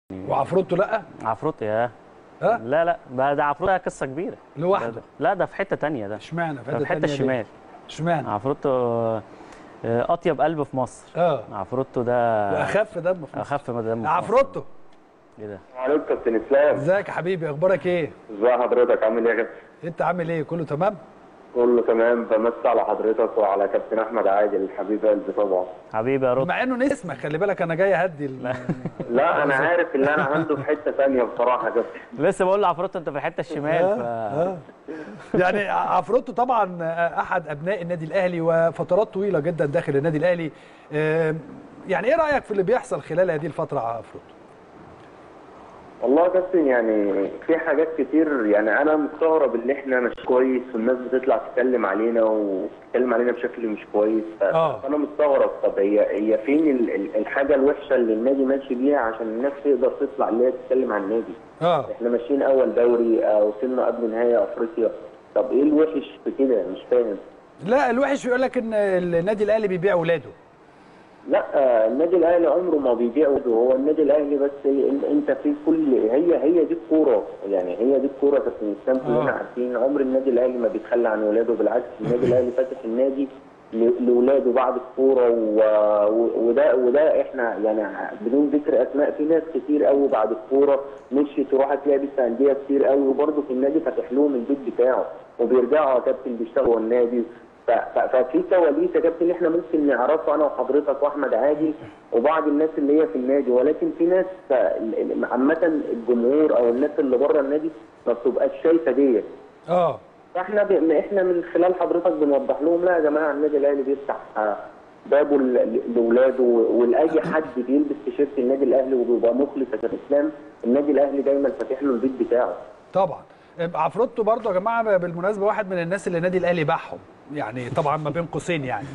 وعفروتو لا عفروتو يا ها لا لا بقى ده عفروتو ده قصه كبيره لوحده ده- لا ده في حته تانية ده اشمعنى ده في حته تانية ليه؟ الشمال اشمعنى عفروتو آه، اطيب قلب في مصر اه عفروتو ده واخف دم في مصر. اخف ما دام عفروتو ايه ده عليكم كابتن اسلام ازيك يا حبيبي اخبارك ايه ازي حضرتك عامل ايه يا كابتن انت عامل ايه كله تمام كله تمام بمسي على حضرتك وعلى كابتن احمد عادل حبيب قلبي طبعا حبيبي يا رد مع انه نسمك خلي بالك انا جاي اهدي ال- لا انا عارف ان انا عنده في حته ثانيه بصراحه يا كابتن لسه بقول لعفروتو انت في الحته الشمال ف... آه. يعني عفروتو طبعا احد ابناء النادي الاهلي وفترات طويله جدا داخل النادي الاهلي آه، يعني ايه رايك في اللي بيحصل خلال هذه الفتره يا عفروتو والله يا كابتن يعني في حاجات كتير يعني انا مستغرب ان احنا مش كويس والناس بتطلع تتكلم علينا وتتكلم علينا بشكل مش كويس ف- آه. فانا مستغرب طب هي هي فين ال- ال- الحاجه الوحشه اللي النادي ماشي بيها عشان الناس تقدر تطلع اللي هي تتكلم عن النادي اه احنا ماشيين اول دوري آه، وصلنا قبل نهائي افريقيا طب ايه الوحش في كده مش فاهم لا الوحش بيقول لك ان النادي الاهلي بيبيع اولاده لا آه، النادي الاهلي عمره ما بيبيع وده هو النادي الاهلي بس إن- انت في كل هي هي دي الكوره يعني هي دي الكوره كابتن اسلام كلنا آه. عارفين عمر النادي الاهلي ما بيتخلى عن ولاده بالعكس النادي الاهلي فاتح النادي ل- لاولاده بعد الكوره و- و- وده وده احنا يعني بدون ذكر اسماء في ناس كتير قوي بعد الكوره مشيت وراحت لعبت في انديه كتير قوي وبرده في النادي فاتح لهم البيت بتاعه وبيرجعوا يا كابتن بيشتغلوا النادي ف- ف- ففي كواليس يا كابتن احنا ممكن نعرفها انا وحضرتك واحمد عادل وبعض الناس اللي هي في النادي ولكن في ناس ف- ال- ال- عامه الجمهور او الناس اللي بره النادي ما بتبقاش شايفه ديت اه فاحنا ب... احنا من خلال حضرتك بنوضح لهم لا يا جماعه النادي الاهلي بيفتح آه، بابه ل- لاولاده و- ولاي حد بيلبس تيشيرت النادي الاهلي وبيبقى مخلص يا كابتن اسلام النادي الاهلي دايما فاتح له البيت بتاعه طبعا عفروتو برضه يا جماعه بالمناسبه واحد من الناس اللي النادي الاهلي باعهم يعني طبعا ما بين قوسين يعني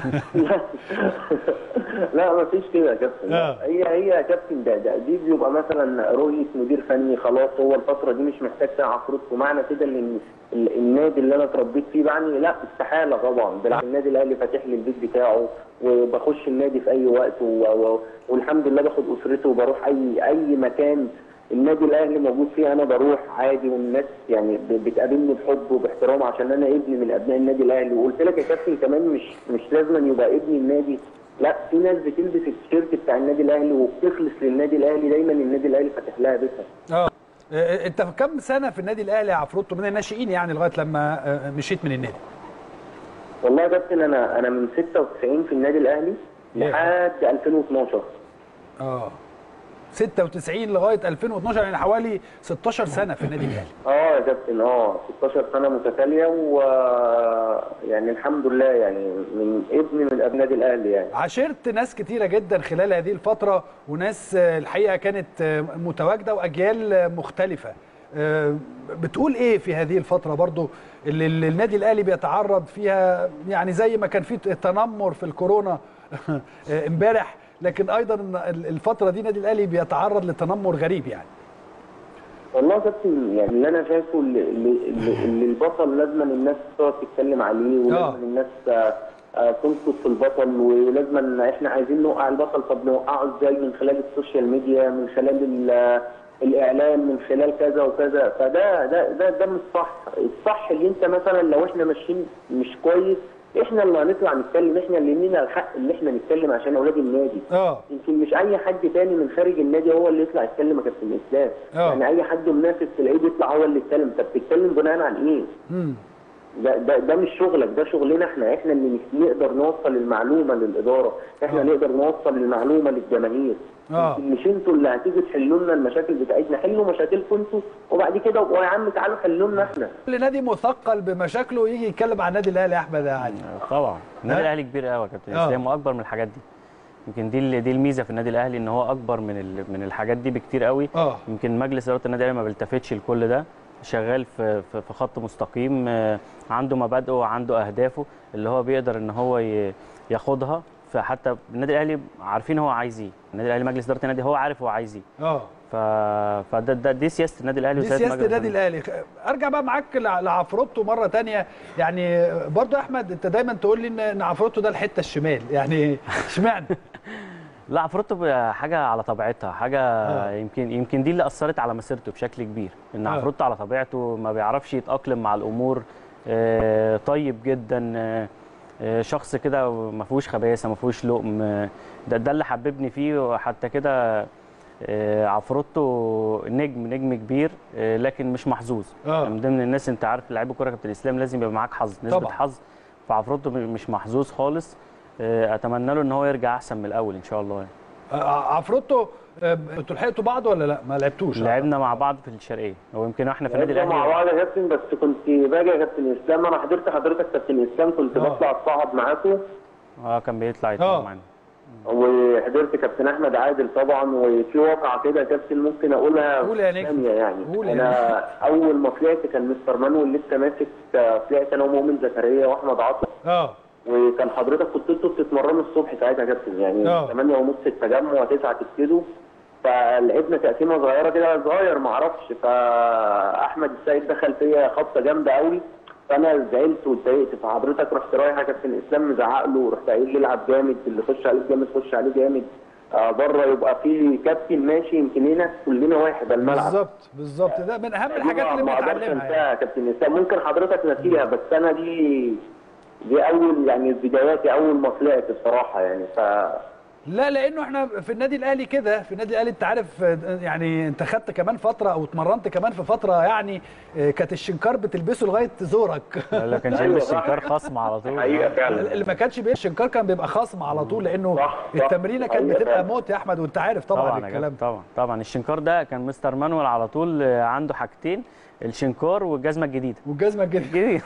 لا ما فيش كده يا كابتن آه. هي هي يا كابتن ده, ده دي بيبقى مثلا رؤيه مدير فني خلاص هو الفتره دي مش محتاج فيها عفروت ومعنى كده ان ال- النادي اللي انا اتربيت فيه بعني لا استحاله طبعا بالعكس النادي الاهلي فاتح لي البيت بتاعه وبخش النادي في اي وقت و... و... والحمد لله باخد اسرتي وبروح اي اي مكان النادي الاهلي موجود فيه انا بروح عادي والناس يعني ب- بتقابلني بحب وباحترام عشان انا ابني من ابناء النادي الاهلي وقلت لك يا كابتن كمان مش مش لازم يبقى ابني النادي لا في ناس بتلبس التيشيرت بتاع النادي الاهلي وبتخلص للنادي الاهلي دايما النادي الاهلي فاتح لها بيتها اه آه، انت في كام سنه في النادي الاهلي يا عفروتو من الناشئين يعني لغايه لما آه، مشيت من النادي والله يا كابتن انا انا من 96 في النادي الاهلي ياه. لحد 2012 اه 96 لغايه 2012 يعني حوالي 16 سنه في النادي الاهلي اه يا كابتن اه 16 سنه متتاليه و يعني الحمد لله يعني من ابني من ابناء النادي الاهلي يعني عاشرت ناس كتيرة جدا خلال هذه الفترة وناس آه، الحقيقة كانت آه، متواجدة وأجيال آه، مختلفة آه، بتقول إيه في هذه الفترة برضو اللي اللي النادي الأهلي بيتعرض فيها يعني زي ما كان في تنمر في الكورونا آه، امبارح لكن أيضا ال- الفترة دي النادي الأهلي بيتعرض لتنمر غريب يعني والله يا كابتن يعني اللي انا شايفه اللي, اللي, اللي اللي البطل لازم الناس تقعد تتكلم عليه آه. ولازم الناس آه، آه، تنقد في البطل ولازم احنا عايزين نوقع البطل طب نوقعه ازاي من خلال السوشيال ميديا من خلال ال- الاعلام من خلال كذا وكذا فده ده ده ده مش صح الصح اللي انت مثلا لو احنا ماشيين مش كويس احنا اللي هنطلع نتكلم احنا اللي لينا الحق اللي احنا نتكلم عشان اولاد النادي اه يمكن مش اي حد تاني من خارج النادي هو اللي يطلع يتكلم يا كابتن اسلام آه. يعني اي حد منافس تلاقيه بيطلع هو اللي يتكلم طب بتتكلم بناء عن ايه؟ امم ده ده ده مش شغلك ده شغلنا احنا احنا اللي نقدر نوصل المعلومه للاداره احنا آه. نقدر نوصل المعلومه للجماهير آه. يمكن مش انتوا اللي هتيجوا تحلوا لنا المشاكل بتاعتنا حلوا مشاكلكم انتوا وبعد كده ابقوا يا عم تعالوا حلوا لنا احنا كل نادي مثقل بمشاكله يجي يتكلم عن النادي الأهلي يا أحمد يا علي طبعا النادي ها؟ الاهلي كبير قوي يا كابتن آه. اسلام واكبر من الحاجات دي يمكن دي ال- دي الميزه في النادي الاهلي ان هو اكبر من ال- من الحاجات دي بكتير قوي اه يمكن مجلس اداره النادي الاهلي ما بيلتفتش لكل ده شغال في في في خط مستقيم آه، عنده مبادئه وعنده اهدافه اللي هو بيقدر ان هو ي- ياخدها فحتى النادي الاهلي عارفين هو عايز ايه النادي الاهلي مجلس اداره النادي هو عارف هو عايز ايه اه ف... فده ده دي سياسه النادي الاهلي دي وسياسه سياسه مجلس النادي الاهلي ارجع بقى معاك لع- لعفروتو مره تانية يعني برضو يا احمد انت دايما تقول لي ان إن عفروتو ده الحته الشمال يعني اشمعنى لا عفروتو بقى حاجه على طبيعتها حاجه آه. يمكن يمكن دي اللي اثرت على مسيرته بشكل كبير ان آه. عفروتو على طبيعته ما بيعرفش يتاقلم مع الامور آه، طيب جدا آه، آه، شخص كده ما فيهوش خباثه ما فيهوش لقم آه، ده ده اللي حببني فيه وحتى كده آه، عفروتو نجم نجم كبير آه، لكن مش محظوظ آه. من ضمن الناس انت عارف لعيب الكوره كابتن الاسلام لازم يبقى معاك حظ نسبه طبعا. حظ فعفروتو مش محظوظ خالص آه، اتمنى له ان هو يرجع احسن من الاول ان شاء الله يعني. آه، عفروتو آه، انتوا لحقتوا بعض ولا لا ما لعبتوش لعبنا مع بعض في الشرقيه هو يمكن احنا في النادي لعبنا مع الاهلي بعض يا كابتن بس كنت باجي يا كابتن اسلام انا حضرت حضرتك كابتن اسلام كنت آه. بطلع اتصعد معاكم اه كان بيطلع آه. يطلع معانا وحضرت كابتن احمد عادل طبعا وفي واقعه كده يا كابتن ممكن اقولها قول يا نجم. ثانية يعني قول يا انا اول ما طلعت كان مستر مانويل لسه ماسك آه، طلعت انا ومؤمن زكريا واحمد عاطف اه وكان حضرتك كنت انتوا بتتمرنوا الصبح ساعتها يا كابتن يعني آه. 8 ونص التجمع 9 تبتدوا فلعبنا تقسيمه صغيره كده صغير ما اعرفش فاحمد السيد دخل فيا خبطه جامده قوي فانا زعلت واتضايقت فحضرتك رحت رايح يا كابتن اسلام مزعق له ورحت قايل لي العب جامد اللي يخش عليك جامد خش عليه جامد آه بره يبقى في كابتن ماشي يمكن هنا كلنا واحد على الملعب بالظبط بالظبط ده من اهم دي الحاجات ما- اللي ما اقدرش بنتعلمها انساها يعني. يا كابتن اسلام ممكن حضرتك نسيها بس انا دي دي اول يعني بداياتي اول ما طلعت الصراحه يعني ف لا لانه احنا في النادي الاهلي كده في النادي الاهلي انت عارف آه، يعني انت خدت كمان فتره او اتمرنت كمان في فتره يعني آه، كانت الشنكار بتلبسه لغايه زورك لا كان أيوة جيلبس صح. شنكار خصم على طول حقيقه فعلا اللي ما كانش بيلبس شنكار كان بيبقى خصم على طول لانه صح، صح. التمرينه كانت حقيقة بتبقى فعلا. موت يا احمد وانت عارف طبعا, طبعا يا الكلام جدع، طبعا طبعا الشنكار ده كان مستر مانويل على طول آه، عنده حاجتين الشنكار والجزمه الجديده والجزمه الجديده جديد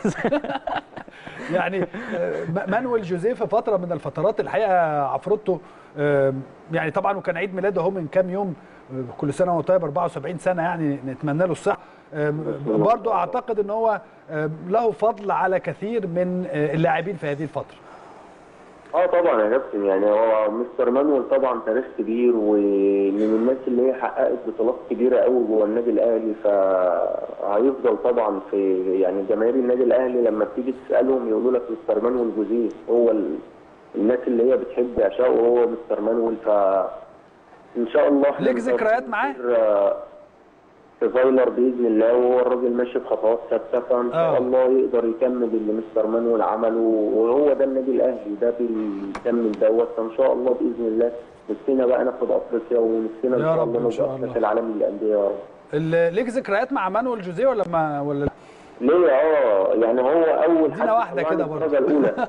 يعني آه، م- مانويل جوزيه في فتره من الفترات الحقيقه عفروتو آه، يعني طبعا وكان عيد ميلاده اهو من كام يوم آه، كل سنه وهو طيب 74 سنه يعني نتمنى له الصحه آه، برضو اعتقد ان هو آه، له فضل على كثير من آه، اللاعبين في هذه الفتره اه طبعا يا كابتن يعني هو مستر مانويل طبعا تاريخ كبير ومن الناس اللي هي حققت بطولات كبيره قوي جوه النادي الاهلي فهيفضل طبعا في يعني جماهير النادي الاهلي لما بتيجي تسالهم يقولوا لك مستر مانويل جوزيه هو ال... الناس اللي هي بتحب عشاقه هو مستر مانويل ف ان شاء الله إحنا ليك ذكريات معاه؟ نقدر، آه، في فايلر باذن الله وهو الراجل ماشي بخطوات ثابته فان آه. شاء الله يقدر يكمل اللي مستر مانويل عمله وهو ده النادي الاهلي ده بيكمل دوت فان شاء الله باذن الله نفسنا بقى ناخد افريقيا ونفسنا ان يا شاء رب الله إن شاء نبقى في الله. كاس العالم للانديه يا رب ال- ليك ذكريات مع مانويل جوزيه ولا ما ولا لا؟ ليه اه يعني هو اول ادينا حد واحدة طلعني كده برضه. الدرجه الاولى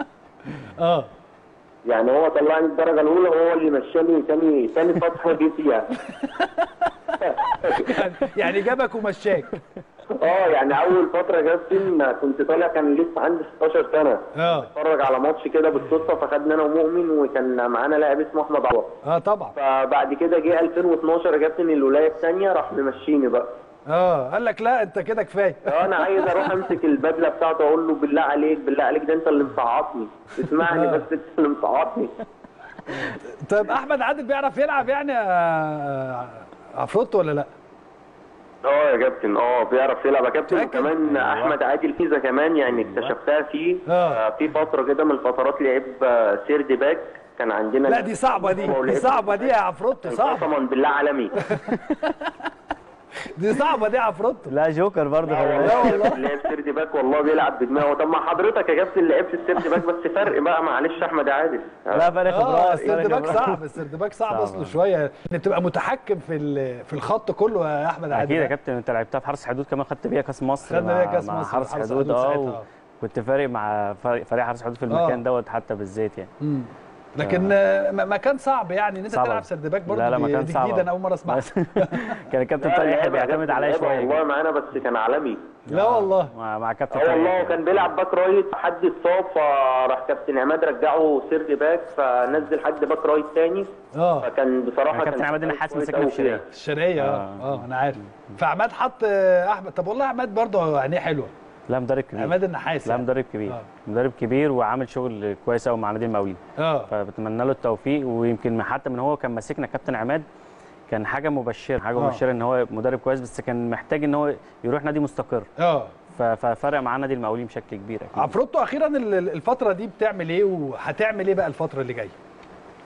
اه يعني هو طلعني الدرجه الاولى وهو اللي مشاني تاني تاني فتره جه فيها يعني- يعني جابك ومشاك اه يعني اول فتره يا كابتن كنت طالع كان لسه عندي 16 سنه اه اتفرج على ماتش كده بالصدفه فخدنا انا ومؤمن وكان معانا لاعب اسمه احمد عوض اه طبعا فبعد كده جه 2012 يا كابتن الولايه الثانيه راح ممشيني بقى اه قال لك لا انت كده كفايه انا عايز اروح امسك البدله بتاعته اقول له بالله عليك بالله عليك ده انت اللي مصعطني اسمعني آه. بس انت اللي مصعطني طيب احمد عادل بيعرف يلعب يعني يا عفروتو ولا لا؟ اه يا كابتن اه بيعرف يلعب يا كابتن متأكد؟ وكمان أيوة. احمد عادل فيزا كمان يعني اكتشفتها فيه آه. آه، في فتره كده من الفترات لعب آه، سيرد باك كان عندنا لا دي صعبه دي دي صعبه دي يا عفروتو صعبه قسما بالله عالمي دي صعبه دي يا عفروتو لا جوكر برضه خلي بالك. لا والله. لعب سيرد باك والله بيلعب بدماغه طب ما حضرتك يا كابتن لعبت السيرد باك بس فرق بقى معلش احمد عادل لا فرق اه خبرات السرد فرق باك خبرات. صعب السرد باك صعب صعب. اصله شويه ان تبقى متحكم في ال- في الخط كله يا احمد عادل اكيد يا كابتن انت لعبتها في حرس حدود كمان خدت بيها كاس مصر خدنا مع- بيها كأس مع مصر حرس وحرس حدود حدود اه ساعتها. كنت فارق مع فريق فريق حرس حدود في آه. المكان دوت حتى بالذات يعني مم. لكن آه. مكان صعب يعني ان انت صعب. تلعب سرد باك برضه لا لا دي- مكان دي صعب جديده انا اول مره اسمعها كان الكابتن لا، طارق يحيى لعب يا بيعتمد كابتن، عليا لعب شويه والله كده. معانا بس كان عالمي لا والله مع مع كابتن اه طارق والله يحيى. وكان بيلعب باك رايت حد اتصاب فراح كابتن عماد رجعه سيرد باك فنزل حد باك رايت تاني اه فكان بصراحه كان كابتن كان عماد النحاس كويس مسكنا أوي في الشرقية. فيها. الشرقيه اه آه. اه انا عارف فعماد حط آه، احمد طب والله عماد برضه عينيه حلوه لا مدرب كبير عماد النحاس لا يعني. مدرب كبير آه. مدرب كبير وعامل شغل كويس قوي مع نادي المقاولين اه فبتمنى له التوفيق ويمكن حتى من هو كان ماسكنا كابتن عماد كان حاجه مبشره حاجه آه. مبشره ان هو مدرب كويس بس كان محتاج ان هو يروح نادي مستقر اه ف- ففرق معاه نادي المقاولين بشكل كبير اكيد عفروتو اخيرا ال- ال- الفتره دي بتعمل ايه وهتعمل ايه بقى الفتره اللي جايه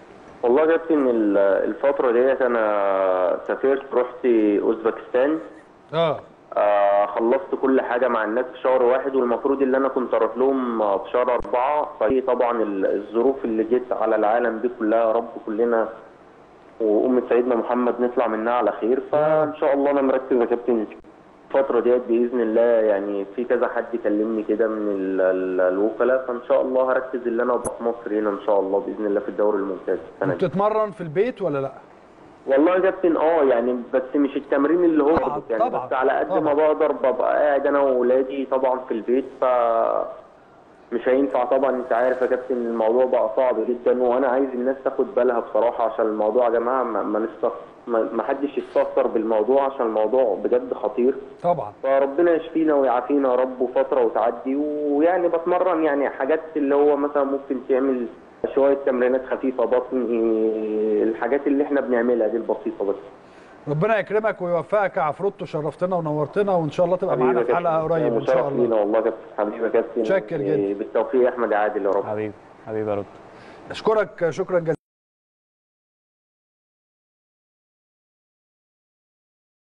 والله يا كابتن ال- الفترة ديت أنا سافرت رحت أوزبكستان اه آه خلصت كل حاجة مع الناس في شهر واحد والمفروض اللي أنا كنت أروح لهم آه، في شهر أربعة فهي طبعا ال- الظروف اللي جت على العالم دي كلها يا رب كلنا وأمة سيدنا محمد نطلع منها على خير فإن شاء الله أنا مركز يا كابتن الفترة ديت بإذن الله يعني في كذا حد كلمني كده من ال- ال- الوكلاء فإن شاء الله هركز اللي أنا أبقى في مصر هنا إن شاء الله بإذن الله في الدوري الممتاز السنة دي. بتتمرن في البيت ولا لا والله يا كابتن اه يعني بس مش التمرين اللي هو طبعاً، يعني طبعاً، بس على قد ما طبعاً. بقدر ببقى قاعد انا واولادي طبعا في البيت ف مش هينفع طبعا انت عارف يا كابتن الموضوع بقى صعب جدا وانا عايز الناس تاخد بالها بصراحه عشان الموضوع يا جماعه ما ما, نستخ... ما ما حدش يستخسر بالموضوع عشان الموضوع بجد خطير طبعا فربنا يشفينا ويعافينا يا رب وفتره وتعدي ويعني بتمرن يعني حاجات اللي هو مثلا ممكن تعمل شويه تمرينات خفيفه بطن الحاجات اللي احنا بنعملها دي البسيطه بس ربنا يكرمك ويوفقك يا عفروتو شرفتنا ونورتنا وان شاء الله تبقى معانا في حبيبي يا حلقه كابتن. قريب ان شاء شرف لينا الله والله يا كابتن حبيبي يا كابتن متشكر جدا. بالتوفيق يا احمد عادل يا رب حبيبي حبيبي يا رد اشكرك شكرا جزيلا